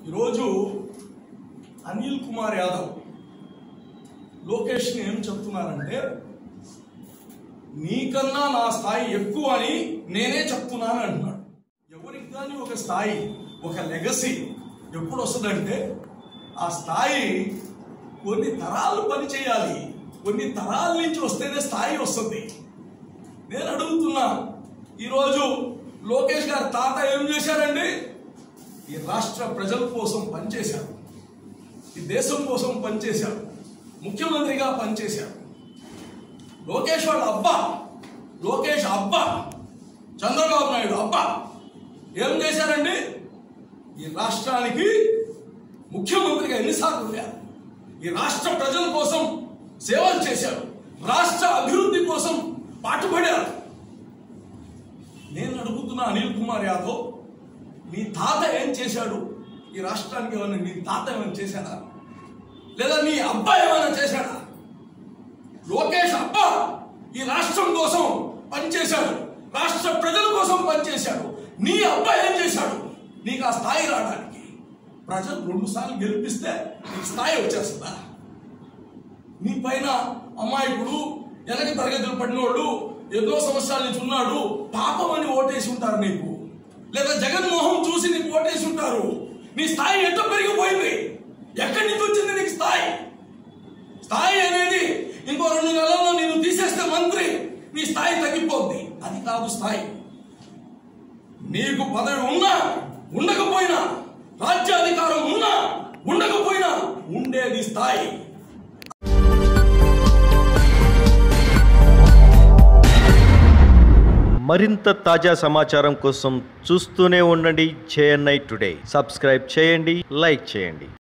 ఈరోజు అనిల్ కుమార్ యాదవ్ లోకేష్ని ఏం చెప్తున్నారంటే నీకన్నా నా స్థాయి ఎక్కువ అని నేనే చెప్తున్నాను అంటున్నాడు ఎవరికి కానీ ఒక స్థాయి ఒక లెగసీ ఎప్పుడు వస్తుందంటే ఆ స్థాయి కొన్ని తరాలు పని చేయాలి కొన్ని తరాల నుంచి వస్తేనే స్థాయి వస్తుంది నేను అడుగుతున్నా ఈరోజు లోకేష్ గారి తాత ఏం చేశారండి ఈ రాష్ట్ర ప్రజల కోసం పనిచేశారు ఈ దేశం కోసం పనిచేశారు ముఖ్యమంత్రిగా పనిచేశారు లోకేష్ వాళ్ళ అబ్బా లోకేష్ అబ్బా చంద్రబాబు నాయుడు అబ్బా ఏం చేశారండి ఈ రాష్ట్రానికి ముఖ్యమంత్రిగా ఎన్నిసార్లు వెళ్ళారు ఈ రాష్ట్ర ప్రజల కోసం సేవలు చేశారు రాష్ట్ర అభివృద్ధి కోసం పాటుపడారు నేను అడుగుతున్న అనిల్ కుమార్ యాదవ్ నీ తాత ఏం చేశాడు ఈ రాష్ట్రానికి ఏమైనా నీ తాత ఏమైనా చేశాడా లేదా నీ అబ్బాయి ఏమైనా చేశాడా లోకేష్ అబ్బా ఈ రాష్ట్రం కోసం పనిచేశాడు రాష్ట్ర ప్రజల కోసం పనిచేశాడు నీ అబ్బాయి ఏం చేశాడు నీకు ఆ స్థాయి రావడానికి ప్రజలు రెండు సార్లు గెలిపిస్తే నీకు స్థాయి వచ్చేస్తుందా నీ పైన అమాయకుడు వెనక తరగతులు పడినోడు ఎన్నో సంవత్సరాల నుంచి ఉన్నాడు పాపం అని ఓటేసి ఉంటారు నీకు లేదా జగన్మోహన్ చూసి నీకు ఓటేసి ఉంటారు నీ స్థాయి ఎట్లా పెరిగిపోయింది ఎక్కడి నుంచి వచ్చింది నీకు స్థాయి స్థాయి అనేది ఇంకో రెండు నెలల్లో నేను తీసేస్తే మంత్రి నీ స్థాయి తగ్గిపోద్ది అది కాదు స్థాయి నీకు పదవి ఉన్నా ఉండకపోయినా రాజ్యాధికారం ఉన్నా ఉండకపోయినా ఉండేది స్థాయి మరింత తాజా సమాచారం కోసం చూస్తూనే ఉండండి జేఎన్ఐ టుడే సబ్స్క్రైబ్ చేయండి లైక్ చేయండి